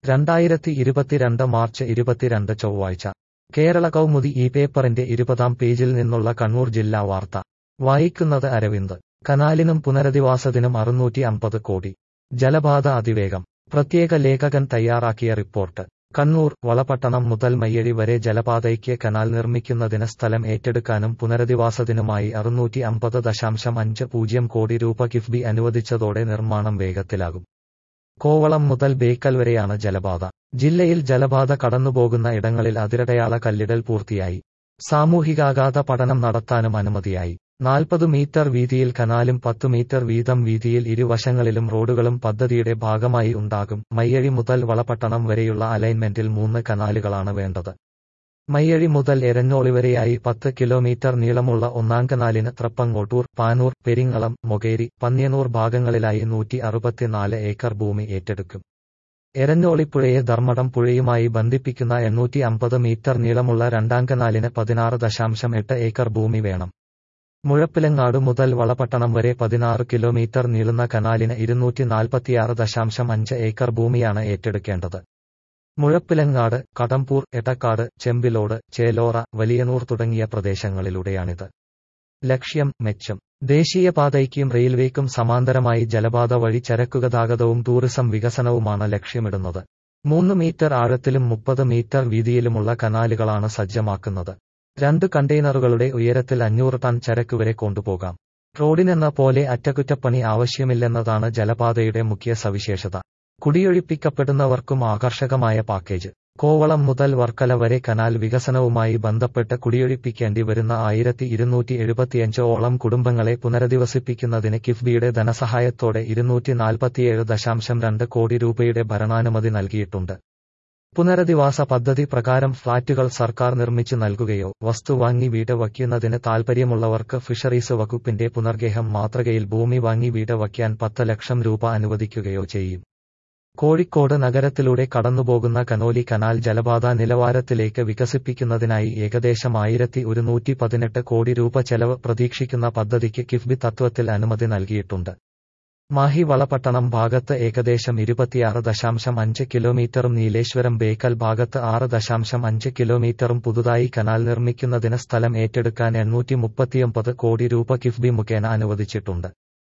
രണ്ടായിരത്തി ഇരുപത്തിരണ്ട് മാർച്ച് ഇരുപത്തിരണ്ട് ചൊവ്വാഴ്ച കേരള കൗമുദി ഈ പേപ്പറിന്റെ ഇരുപതാം പേജിൽ നിന്നുള്ള കണ്ണൂർ ജില്ലാ വാർത്ത വായിക്കുന്നത് അരവിന്ദ് കനാലിനും പുനരധിവാസത്തിനും അറുന്നൂറ്റി അമ്പത് കോടി ജലപാത അതിവേഗം പ്രത്യേക ലേഖകൻ തയ്യാറാക്കിയ റിപ്പോർട്ട് കണ്ണൂർ വളപട്ടണം മുതൽ മയ്യഴി വരെ ജലപാതയ്ക്ക് കനാൽ നിർമ്മിക്കുന്നതിന് സ്ഥലം ഏറ്റെടുക്കാനും പുനരധിവാസത്തിനുമായി അറുന്നൂറ്റി അമ്പത് ദശാംശം അഞ്ച് പൂജ്യം കോടി രൂപ കിഫ്ബി അനുവദിച്ചതോടെ നിർമ്മാണം വേഗത്തിലാകും കോവളം മുതൽ ബേക്കൽ വരെയാണ് ജലപാത ജില്ലയിൽ ജലപാത കടന്നുപോകുന്ന ഇടങ്ങളിൽ അതിരടയാള കല്ലിടൽ പൂർത്തിയായി സാമൂഹികാഘാത പഠനം നടത്താനും അനുമതിയായി നാൽപ്പത് മീറ്റർ വീതിയിൽ കനാലും പത്ത് മീറ്റർ വീതം വീതിയിൽ ഇരുവശങ്ങളിലും റോഡുകളും പദ്ധതിയുടെ ഭാഗമായി ഉണ്ടാകും മയ്യഴി മുതൽ വളപട്ടണം വരെയുള്ള അലൈൻമെന്റിൽ മൂന്ന് കനാലുകളാണ് വേണ്ടത് മയ്യഴി മുതൽ എരഞ്ഞോളി വരെയായി പത്ത് കിലോമീറ്റർ നീളമുള്ള ഒന്നാം കനാലിന് ത്രപ്പങ്ങോട്ടൂർ പാനൂർ പെരിങ്ങളം മൊകേരി പന്ന്യനൂർ ഭാഗങ്ങളിലായി നൂറ്റി അറുപത്തിനാല് ഏക്കർ ഭൂമി ഏറ്റെടുക്കും എരഞ്ഞോളിപ്പുഴയെ ധർമ്മടം പുഴയുമായി ബന്ധിപ്പിക്കുന്ന എണ്ണൂറ്റി അമ്പത് മീറ്റർ നീളമുള്ള രണ്ടാം കനാലിന് പതിനാറ് ദശാംശം എട്ട് ഏക്കർ ഭൂമി വേണം മുഴപ്പിലങ്ങാട് മുതൽ വളപട്ടണം വരെ പതിനാറ് കിലോമീറ്റർ നീളുന്ന കനാലിന് ഇരുന്നൂറ്റി നാൽപ്പത്തിയാറ് ദശാംശം അഞ്ച് ഏക്കർ ഭൂമിയാണ് ഏറ്റെടുക്കേണ്ടത് മുഴപ്പിലങ്ങാട് കടമ്പൂർ എടക്കാട് ചെമ്പിലോട് ചേലോറ വലിയനൂർ തുടങ്ങിയ പ്രദേശങ്ങളിലൂടെയാണിത് ലക്ഷ്യം മെച്ചം ദേശീയപാതയ്ക്കും റെയിൽവേക്കും സമാന്തരമായി ജലപാത വഴി ചരക്കുഗതാഗതവും ടൂറിസം വികസനവുമാണ് ലക്ഷ്യമിടുന്നത് മൂന്ന് മീറ്റർ ആഴത്തിലും മുപ്പത് മീറ്റർ വീതിയിലുമുള്ള കനാലുകളാണ് സജ്ജമാക്കുന്നത് രണ്ട് കണ്ടെയ്നറുകളുടെ ഉയരത്തിൽ അഞ്ഞൂറ് ടൺ ചരക്ക് വരെ കൊണ്ടുപോകാം റോഡിനെന്ന പോലെ അറ്റകുറ്റപ്പണി ആവശ്യമില്ലെന്നതാണ് ജലപാതയുടെ മുഖ്യ സവിശേഷത കുടിയൊഴിപ്പിക്കപ്പെടുന്നവർക്കും ആകർഷകമായ പാക്കേജ് കോവളം മുതൽ വർക്കല വരെ കനാൽ വികസനവുമായി ബന്ധപ്പെട്ട് കുടിയൊഴിപ്പിക്കേണ്ടി വരുന്ന ആയിരത്തി ഇരുന്നൂറ്റി എഴുപത്തിയഞ്ച് ഓളം കുടുംബങ്ങളെ പുനരധിവസിപ്പിക്കുന്നതിന് കിഫ്ബിയുടെ ധനസഹായത്തോടെ ഇരുന്നൂറ്റി നാൽപ്പത്തിയേഴ് ദശാംശം രണ്ട് കോടി രൂപയുടെ ഭരണാനുമതി നൽകിയിട്ടുണ്ട് പുനരധിവാസ പദ്ധതി പ്രകാരം ഫ്ളാറ്റുകൾ സർക്കാർ നിർമ്മിച്ചു നൽകുകയോ വസ്തു വാങ്ങി വീട് വയ്ക്കുന്നതിന് താൽപ്പര്യമുള്ളവർക്ക് ഫിഷറീസ് വകുപ്പിന്റെ പുനർഗേഹം മാതൃകയിൽ ഭൂമി വാങ്ങി വീട് വയ്ക്കാൻ പത്ത് ലക്ഷം രൂപ അനുവദിക്കുകയോ ചെയ്യും കോഴിക്കോട് നഗരത്തിലൂടെ കടന്നുപോകുന്ന കനോലി കനാൽ ജലപാത നിലവാരത്തിലേക്ക് വികസിപ്പിക്കുന്നതിനായി ഏകദേശം ആയിരത്തി ഒരുന്നൂറ്റി പതിനെട്ട് കോടി രൂപ ചെലവ് പ്രതീക്ഷിക്കുന്ന പദ്ധതിക്ക് കിഫ്ബി തത്വത്തിൽ അനുമതി നൽകിയിട്ടുണ്ട് മാഹി വളപട്ടണം ഭാഗത്ത് ഏകദേശം ഇരുപത്തിയാറ് ദശാംശം അഞ്ച് കിലോമീറ്ററും നീലേശ്വരം ബേക്കൽ ഭാഗത്ത് ആറ് ദശാംശം അഞ്ച് കിലോമീറ്ററും പുതുതായി കനാൽ നിർമ്മിക്കുന്നതിന് സ്ഥലം ഏറ്റെടുക്കാൻ എണ്ണൂറ്റി മുപ്പത്തിയൊമ്പത് കോടി രൂപ കിഫ്ബി മുഖേന അനുവദിച്ചിട്ടുണ്ട്